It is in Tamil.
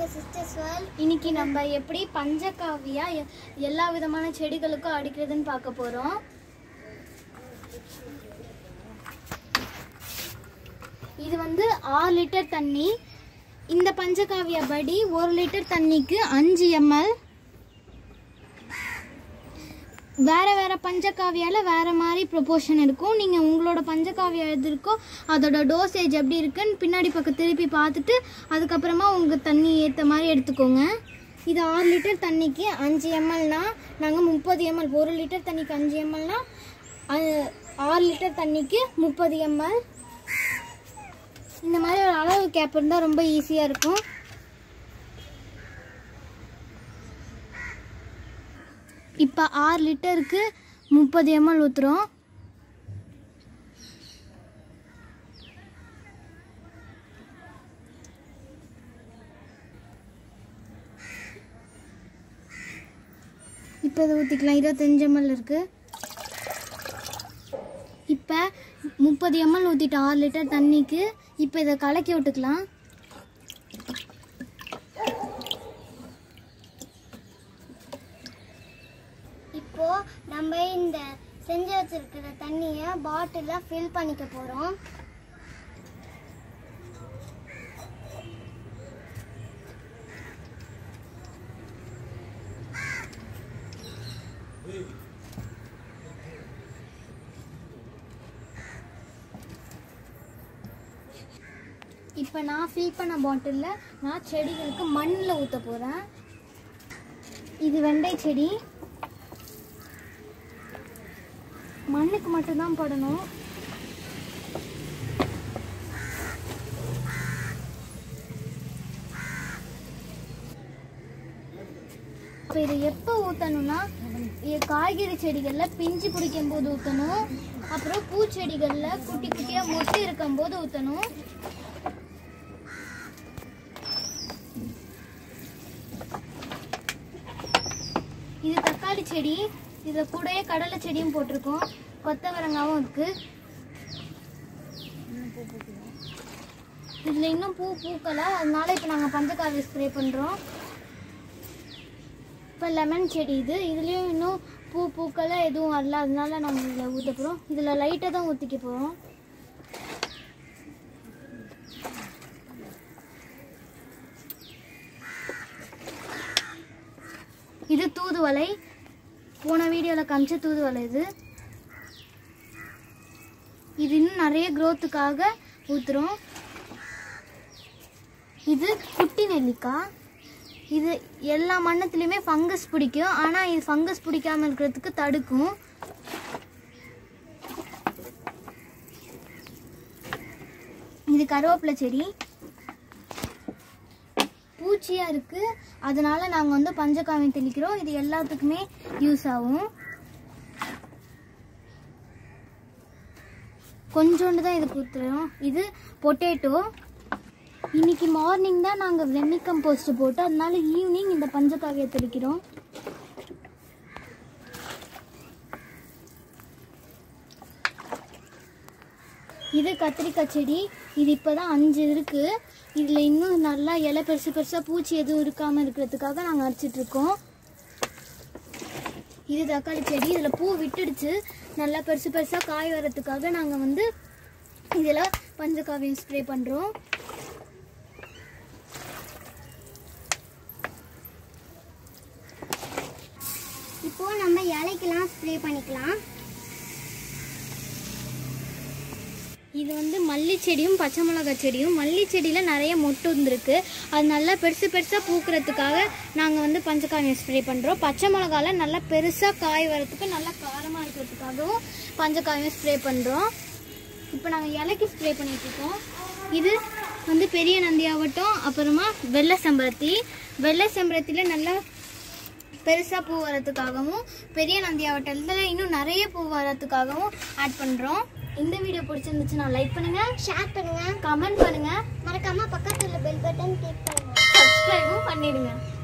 சிஸ்டர்ஸ் வேர்ல்ட் இன்னைக்கு நம்ம எப்படி பஞ்சகாவியா எ- எல்லா விதமான செடிகளுக்கும் அடிக்கிறதுன்னு பார்க்க போறோம் இது வந்து ஆறு லிட்டர் தண்ணி இந்த பஞ்சகாவியா படி ஒரு லிட்டர் தண்ணிக்கு அஞ்சு எம்எல் வேற வேற பஞ்சகாவியால வேற மாதிரி ப்ரொபோர்ஷன் இருக்கும் நீங்க உங்களோட பஞ்சகாவியா எது இருக்கோ அதோட டோசேஜ் எப்படி இருக்குன்னு பின்னாடி பக்கம் திருப்பி பார்த்துட்டு அதுக்கப்புறமா உங்க தண்ணி ஏற்ற மாதிரி எடுத்துக்கோங்க இது ஆறு லிட்டர் தண்ணிக்கு அஞ்சு எம்எல்னா நாங்கள் முப்பது எம்எல் ஒரு லிட்டர் தண்ணிக்கு அஞ்சு எம்எல்னா ஆறு லிட்டர் தண்ணிக்கு முப்பது எம்எல் இந்த மாதிரி ஒரு அளவு கேப் இருந்தால் ரொம்ப ஈஸியாக இருக்கும் இப்போ ஆறு லிட்டருக்கு முப்பது எம்எல் ஊற்றுறோம் இப்போ இதை ஊற்றிக்கலாம் இருபத்தஞ்சு எம்எல் இருக்குது இப்போ முப்பது எம்எல் ஊற்றிட்டு ஆறு லிட்டர் தண்ணிக்கு இப்போ இதை கலக்கி விட்டுக்கலாம் இப்போ நம்ம இந்த செஞ்சு வச்சிருக்கிற தண்ணியை பாட்டிலில் ஃபில் பண்ணிக்க போகிறோம் இப்போ நான் ஃபில் பண்ண பாட்டிலில் நான் செடிகளுக்கு மண்ணில் ஊற்ற போகிறேன் இது வெண்டை செடி மண்ணுக்கு மட்டும்தான் படணும் இப்போ இதை எப்போ ஊற்றணும்னா இது காய்கறி செடிகளில் பிஞ்சு பிடிக்கும் போது ஊற்றணும் அப்புறம் பூச்செடிகளில் குட்டி குட்டியாக மொட்டு இருக்கும்போது ஊற்றணும் இது தக்காளி செடி இதை கூடயே கடலை செடியும் போட்டிருக்கோம் கொத்தவரங்காவும் இருக்கு இதில் இன்னும் பூ பூக்கலை அதனால இப்போ நாங்கள் பஞ்சகாவி ஸ்ப்ரே பண்ணுறோம் இப்போ லெமன் செடி இது இதுலேயும் இன்னும் பூ பூக்கலை எதுவும் வரல அதனால நாங்கள் இதில் ஊற்ற போகிறோம் இதில் லைட்டாக தான் ஊற்றிக்க போகிறோம் இது தூதுவளை போன வீடியோவில் காமிச்ச தூதுவளை இது இது இன்னும் நிறைய growth-க்காக ஊத்துறோம் இது குட்டி நெல்லிக்காய் இது எல்லா மண்ணத்துலேயுமே ஃபங்கஸ் பிடிக்கும் ஆனால் இது ஃபங்கஸ் பிடிக்காம இருக்கிறதுக்கு தடுக்கும் இது கருவேப்பிலை செடி பூச்சியா இருக்கு அதனால நாங்க வந்து பஞ்சகாவியம் தெளிக்கிறோம் இது எல்லாத்துக்குமே யூஸ் ஆகும் கொஞ்சோண்டு தான் இது கொடுத்துறோம் இது பொட்டேட்டோ இன்னைக்கு மார்னிங் தான் நாங்கள் வெண்ணி கம்போஸ்ட் போட்டு அதனால ஈவினிங் இந்த பஞ்சகாவியை தெளிக்கிறோம் இது கத்திரிக்காய் செடி இது இப்போதான் அஞ்சு இருக்கு இதில் இன்னும் நல்லா இலை பெருசு பெருசாக பூச்சி எதுவும் இருக்காமல் இருக்கிறதுக்காக நாங்கள் அரைச்சிட்டு இருக்கோம் இது தக்காளி செடி இதில் பூ விட்டுடுச்சு நல்லா பெருசு பெருசாக காய் வரதுக்காக நாங்கள் வந்து இதில் பஞ்சகாவியம் ஸ்ப்ரே பண்ணுறோம் இப்போ நம்ம இலைக்கெல்லாம் ஸ்ப்ரே பண்ணிக்கலாம் இது வந்து மல்லி செடியும் பச்சை மிளகாய் செடியும் மல்லி செடியில் நிறைய மொட்டு வந்திருக்கு அது நல்லா பெருசு பெருசாக பூக்கிறதுக்காக நாங்கள் வந்து பஞ்சகாவியம் ஸ்ப்ரே பண்ணுறோம் பச்சை மிளகால நல்லா பெருசாக காய் வரதுக்கு நல்லா காரமாக இருக்கிறதுக்காகவும் பஞ்சகாவியம் ஸ்ப்ரே பண்ணுறோம் இப்போ நாங்கள் இலைக்கு ஸ்ப்ரே பண்ணிட்டு இருக்கோம் இது வந்து பெரிய நந்தியாவட்டம் அப்புறமா வெள்ளை செம்பருத்தி வெள்ளை செம்பருத்தியில் நல்லா பெருசாக பூ வரதுக்காகவும் பெரிய நந்தியாவட்டத்தில் இன்னும் நிறைய பூ வரதுக்காகவும் ஆட் பண்ணுறோம் இந்த வீடியோ பிடிச்சிருந்துச்சுன்னா லைக் பண்ணுங்க ஷேர் பண்ணுங்க கமெண்ட் பண்ணுங்க மறக்காம பக்கத்துல பெல் பட்டன் கிளிக் பண்ணுங்க சப்ஸ்கிரைபும் பண்ணிடுங்க